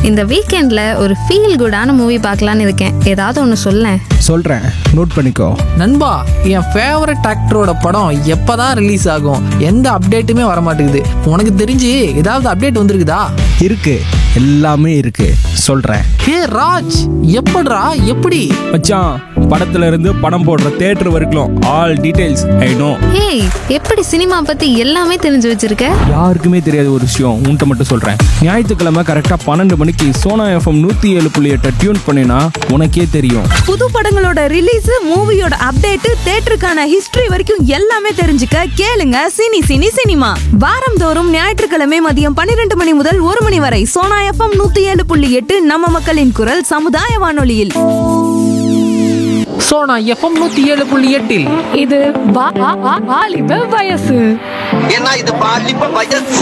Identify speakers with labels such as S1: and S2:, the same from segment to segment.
S1: இந்த வீக்கெண்டில் ஒரு ஃபீல் குடான மூவி பார்க்கலான்னு இருக்கேன் ஏதாவது ஒன்று சொல்லேன்
S2: சொல்கிறேன் நோட் பண்ணிக்கோ
S3: நண்பா என் ஃபேவரட் ஆக்டரோட படம் எப்பதான் ரிலீஸ் ஆகும் எந்த அப்டேட்டுமே வர மாட்டேங்குது உனக்கு தெரிஞ்சு ஏதாவது அப்டேட் வந்திருக்குதா
S2: இருக்கு எல்லாமே இருக்கு சொல்கிறேன்
S3: ஹே ராஜ் எப்படிடா எப்படி
S2: மச்சான் படத்துல இருந்து படம் போடுற தேட்டர் வரைக்கும் ஆல் டீடைல்ஸ் ஐ நோ
S1: ஏய் எப்படி சினிமா பற்றி எல்லாமே தெரிஞ்சு வச்சிருக்க
S2: யாருக்குமே தெரியாத ஒரு விஷயம் உன்கிட்ட மட்டும் சொல்கிறேன் ஞாயிற்றுக்கிழமை கரெக்டாக பன்னெண்டு மணிக்கு சோனா எஃப்எம் நூற்றி ஏழு புள்ளி எட்டை டியூன் பண்ணினா உனக்கே தெரியும்
S4: புது படங்களோட ரிலீஸ் மூவியோட அப்டேட் தேட்டருக்கான ஹிஸ்டரி வரைக்கும் எல்லாமே தெரிஞ்சுக்க கேளுங்க சினி சினி சினிமா வாரந்தோறும் ஞாயிற்றுக்கிழமை மதியம் பன்னிரண்டு மணி முதல் ஒரு மணி வரை சோனா எஃப்எம் நூத்தி ஏழு புள்ளி எட்டு நம்ம மக்களின் குரல் சமுதாய வானொலியில்
S3: சோனா எஃப்எம் நூத்தி ஏழு புள்ளி எட்டில்
S5: இது வா- வா- வா- வாலிப வயசு
S6: ஏன்னா இது பாலிப்ப வயசு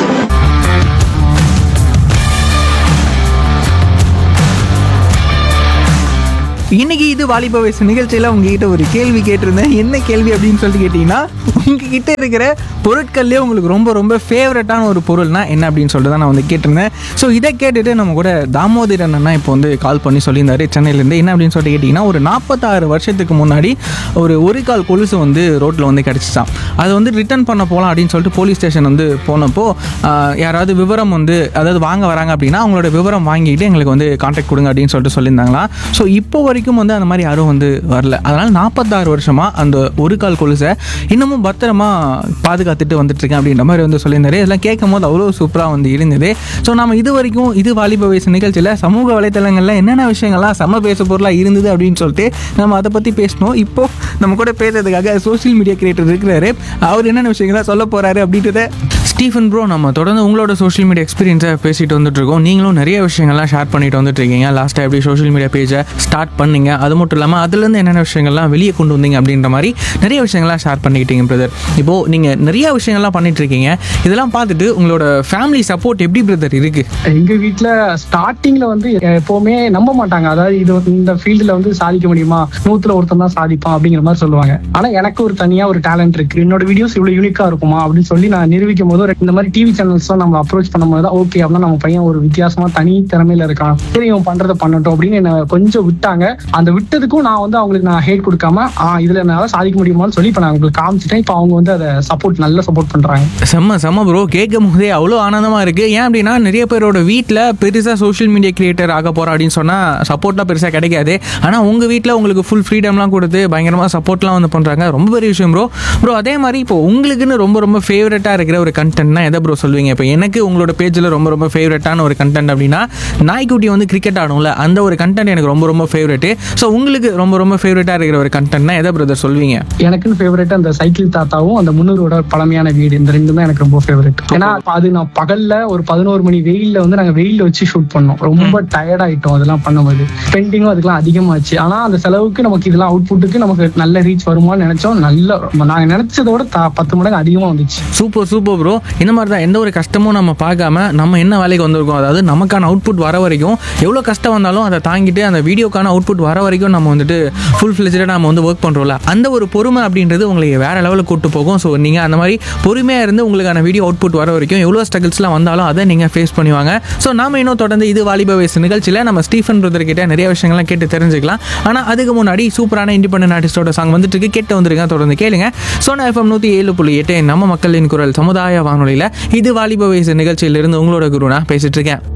S7: இன்னைக்கு இது வாலிப வயசு நிகழ்ச்சியில் உங்ககிட்ட ஒரு கேள்வி கேட்டிருந்தேன் என்ன கேள்வி அப்படின்னு சொல்லிட்டு கேட்டிங்கன்னா உங்ககிட்ட இருக்கிற பொருட்கள்லேயே உங்களுக்கு ரொம்ப ரொம்ப ஃபேவரட்டான ஒரு பொருள்னா என்ன அப்படின்னு சொல்லிட்டு தான் நான் வந்து கேட்டிருந்தேன் ஸோ இதை கேட்டுட்டு நம்ம கூட தாமோதரன் அண்ணா இப்போ வந்து கால் பண்ணி சொல்லியிருந்தாரு சென்னையிலேருந்து என்ன அப்படின்னு சொல்லிட்டு கேட்டிங்கன்னா ஒரு நாற்பத்தாறு வருஷத்துக்கு முன்னாடி ஒரு ஒரு கால் கொலுசு வந்து ரோட்டில் வந்து கிடச்சிச்சான் அது வந்து ரிட்டர்ன் பண்ண போகலாம் அப்படின்னு சொல்லிட்டு போலீஸ் ஸ்டேஷன் வந்து போனப்போ ஆஹ், யாராவது விவரம் வந்து அதாவது வாங்க வராங்க அப்படின்னா அவங்களோட விவரம் வாங்கிட்டு எங்களுக்கு வந்து கான்டாக்ட் கொடுங்க அப்படின்னு சொல்லிட்டு சொல்லியிருந்தாங்களாம் ஸோ இப்போ வரைக்கும் வந்து அந்த மாதிரி யாரும் வந்து வரல அதனால் நாற்பத்தாறு வருஷமாக அந்த ஒரு கால் கொலுசை இன்னமும் பத்திரமா பாதுகாத்துட்டு வந்துட்டு இருக்கேன் அப்படின்ற மாதிரி வந்து சொல்லியிருந்தாரு இதெல்லாம் கேட்கும் போது அவ்வளோ சூப்பராக வந்து இருந்தது ஸோ நம்ம இது வரைக்கும் இது வாலிப வயசு நிகழ்ச்சியில் சமூக வலைத்தளங்களில் என்னென்ன விஷயங்கள்லாம் சம பேச பொருளாக இருந்தது அப்படின்னு சொல்லிட்டு நம்ம அதை பற்றி பேசணும் இப்போ நம்ம கூட பேசுறதுக்காக சோஷியல் மீடியா கிரியேட்டர் இருக்கிறாரு அவர் என்னென்ன விஷயங்கள்லாம் சொல்ல போறாரு அப்படின்றத ஸ்டீஃபன் ப்ரோ நம்ம தொடர்ந்து உங்களோட சோஷியல் மீடியா எக்ஸ்பீரியன்ஸை பேசிட்டு வந்துட்டு இருக்கோம் நீங்களும் நிறைய விஷயங்கள்லாம் ஷேர் பண்ணிட்டு வந்துட்டு இருக்கீங்க லாஸ்ட்டாக எப்படி சோஷியல் மீடியா பேஜை ஸ்டார்ட் பண்ணீங்க அது மட்டும் இல்லாமல் அதுலேருந்து என்னென்ன விஷயங்கள்லாம் வெளியே கொண்டு வந்தீங்க அப்படின்ற மாதிரி நிறைய விஷயங்கள்லாம் ஷேர் பண்ணிக்கிட்டீங்க பிரதர் இப்போது நீங்கள் நிறைய விஷயங்கள்லாம் பண்ணிட்டு இருக்கீங்க இதெல்லாம் பார்த்துட்டு உங்களோட ஃபேமிலி சப்போர்ட் எப்படி பிரதர் இருக்கு
S8: எங்க வீட்ல ஸ்டார்டிங்ல வந்து எப்பவுமே நம்ப மாட்டாங்க அதாவது இது வந்து இந்த ஃபீல்டுல வந்து சாதிக்க முடியுமா நூத்துல ஒருத்தன் தான் சாதிப்பான் அப்படிங்கிற மாதிரி சொல்லுவாங்க ஆனா எனக்கு ஒரு தனியா ஒரு டேலண்ட் இருக்கு என்னோட வீடியோஸ் இவ்வளவு யூனிக்கா இருக்குமா அப்படின்னு சொல்லி நான் நிரூபிக்கும் போது ஒரு- இந்த மாதிரி டிவி சேனல்ஸ் நம்ம அப்ரோச் பண்ணும்போது தான் ஓகே அப்படின்னா நம்ம பையன் ஒரு வித்தியாசமா தனி திறமையில இருக்கான் சரி இவன் பண்றதை பண்ணட்டும் அப்படின்னு என்ன கொஞ்சம் விட்டாங்க அந்த விட்டதுக்கும் நான் வந்து அவங்களுக்கு நான் ஹேட் கொடுக்காம ஆ இதுல என்னால சாதிக்க முடியுமான்னு சொல்லி இப்ப நான் உங்களுக்கு காமிச்சிட்டேன் இப்ப அவங்க வந்து அதை சப்போர்ட் நல்ல சப்போர்ட் பண்றாங்க
S7: செம்ம செம்ம ப்ரோ கேட்கும் போதே அவ்வளோ ஆனந்தமாக இருக்குது ஏன் அப்படின்னா நிறைய பேரோட வீட்டில் பெருசாக சோஷியல் மீடியா கிரியேட்டர் ஆக போகிறோம் அப்படின்னு சொன்னால் சப்போர்ட்லாம் பெருசாக கிடைக்காது ஆனால் உங்கள் வீட்டில் உங்களுக்கு ஃபுல் ஃப்ரீடம்லாம் கொடுத்து பயங்கரமாக சப்போர்ட்லாம் வந்து பண்ணுறாங்க ரொம்ப பெரிய விஷயம் ப்ரோ ப்ரோ அதே மாதிரி இப்போ உங்களுக்குன்னு ரொம்ப ரொம்ப ஃபேவரட்டாக இருக்கிற ஒரு கண்டென்ட்னா எதை ப்ரோ சொல்லுவீங்க இப்போ எனக்கு உங்களோட பேஜில் ரொம்ப ரொம்ப ஃபேவரட்டான ஒரு கண்டென்ட் அப்படின்னா நாய்க்குட்டி வந்து கிரிக்கெட் ஆடும்ல அந்த ஒரு கண்டென்ட் எனக்கு ரொம்ப ரொம்ப ஃபேவரெட்டு ஸோ உங்களுக்கு ரொம்ப ரொம்ப ஃபேவரட்டாக இருக்கிற ஒரு கண்டென்ட்னா எதை பிரதர் சொல்வீங்க
S8: எனக்குன்னு ஃபேவரட் அந்த சைக்கிள் தாத்தாவும் அந்த முன்னூரோட பழமையான வீடு இந்த ரெண்டும் தான் எனக்கு ரொம்ப ஃபேவரட் ஏன்னா அது நான் பகல்ல ஒரு பதினோரு மணி வெயில்ல வந்து நாங்க வெயில்ல வச்சு ஷூட் பண்ணோம் ரொம்ப டயர்ட் ஆயிட்டோம் அதெல்லாம் பண்ணும்போது ஸ்பெண்டிங்கும் அதுக்கெல்லாம் அதிகமாச்சு ஆனா அந்த செலவுக்கு நமக்கு இதெல்லாம் அவுட்புட்டுக்கு நமக்கு நல்ல ரீச் வருமான்னு நினைச்சோம் நல்ல நாங்க நினைச்சதோட த- பத்து மடங்கு அதிகமா வந்துச்சு
S7: சூப்பர் சூப்பர் ப்ரோ இந்த மாதிரி தான் எந்த ஒரு கஷ்டமும் நம்ம பார்க்காம நம்ம என்ன வேலைக்கு வந்திருக்கோம் அதாவது நமக்கான அவுட்புட் வர வரைக்கும் எவ்வளோ கஷ்டம் வந்தாலும் அதை தாங்கிட்டு அந்த வீடியோக்கான அவுட்புட் வர வரைக்கும் நம்ம வந்துட்டு ஃபுல் ஃபிளெஜாக நம்ம வந்து ஒர்க் பண்ணுறோம்ல அந்த ஒரு பொறுமை அப்படின்றது உங்களுக்கு வேற லெவலில் கூட்டு போகும் ஸோ நீங்கள் அந்த மாதிரி பொறுமையாக இருந்து உங்களுக்கான வீடியோ அவுட்புட் வர வரைக்கும் எவ்வளோ ஸ்ட்ரகிள்ஸ்லாம் வந்தாலும் அதை நீங்கள் ஃபேஸ் பண்ணுவாங்க ஸோ நாம இன்னும் தொடர்ந்து இது வாலிப வயசு நிகழ்ச்சியில் நம்ம ஸ்டீஃபன் பிரதர் கிட்ட நிறைய விஷயங்கள்லாம் கேட்டு தெரிஞ்சுக்கலாம் ஆனால் அதுக்கு முன்னாடி சூப்பரான இண்டிபெண்டன்ட் ஆர்டிஸ்டோட சாங் வந்துட்டு இருக்கு கேட்டு வந்துருங்க தொடர்ந்து கேளுங்க சோனா எஃப்எம் நூற்றி ஏழு புள்ளி எட்டு நம்ம மக்களின் குரல் சமுதாய வானொலியில் இது வாலிப வயசு நிகழ்ச்சியிலிருந்து உங்களோட குரு நான் பேசிட்டு இருக்கேன்